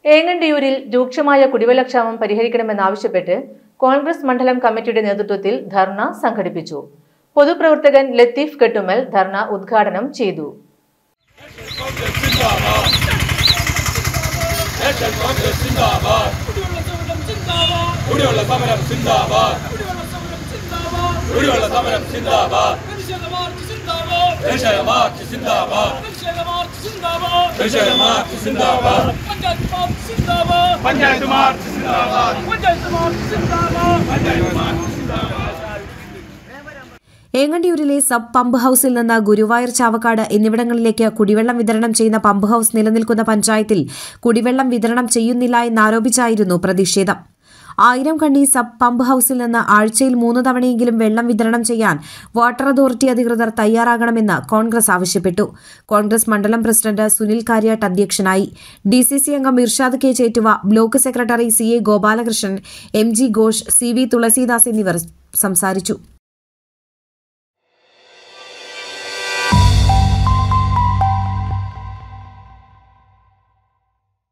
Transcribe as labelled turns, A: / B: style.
A: ഏങ്ങണ്ടിയൂരിൽ രൂക്ഷമായ കുടിവെള്ളക്ഷാമം പരിഹരിക്കണമെന്നാവശ്യപ്പെട്ട് കോൺഗ്രസ് മണ്ഡലം കമ്മിറ്റിയുടെ നേതൃത്വത്തിൽ ധർണ സംഘടിപ്പിച്ചു പൊതുപ്രവർത്തകൻ ലത്തീഫ് കെട്ടുമൽ ധർണ ഉദ്ഘാടനം ചെയ്തു
B: കുടിവെള്ള സമരം സിന്ദാബാദ് കുടിവെള്ള സമരം സിന്ദാബാദ് ദേശീയ മാർച്ച് സിന്ദാബാദ് ദേശീയ മാർച്ച് സിന്ദാബാദ് പഞ്ചായത്ത് മാർച്ച് സിന്ദാബാദ്
C: ഏങ്ങണ്ടിയൂരിലെ സബ് പമ്പ് ഹൌസിൽ നിന്ന് ഗുരുവായൂർ ചാവക്കാട് എന്നിവിടങ്ങളിലേക്ക് കുടിവെള്ളം വിതരണം ചെയ്യുന്ന പമ്പ് ഹൌസ് നിലനിൽക്കുന്ന പഞ്ചായത്തിൽ കുടിവെള്ളം വിതരണം ചെയ്യുന്നില്ല എന്നാരോപിച്ചായിരുന്നു പ്രതിഷേധം ആയിരം കണ്ണി സബ് പമ്പ് ഹൌസിൽ നിന്ന് ആഴ്ചയിൽ മൂന്ന് തവണയെങ്കിലും വെള്ളം വിതരണം ചെയ്യാൻ വാട്ടർ അതോറിറ്റി അധികൃതർ തയ്യാറാകണമെന്ന് കോൺഗ്രസ് ആവശ്യപ്പെട്ടു കോൺഗ്രസ് മണ്ഡലം പ്രസിഡന്റ് സുനിൽ കാര്യാട്ട് അധ്യക്ഷനായി ഡി സി സി അംഗം Irshad K Chettuva block secretary C A Gopalakrishnan M G Ghosh C V Thulasidas എന്നിവർ സംസാരിച്ചു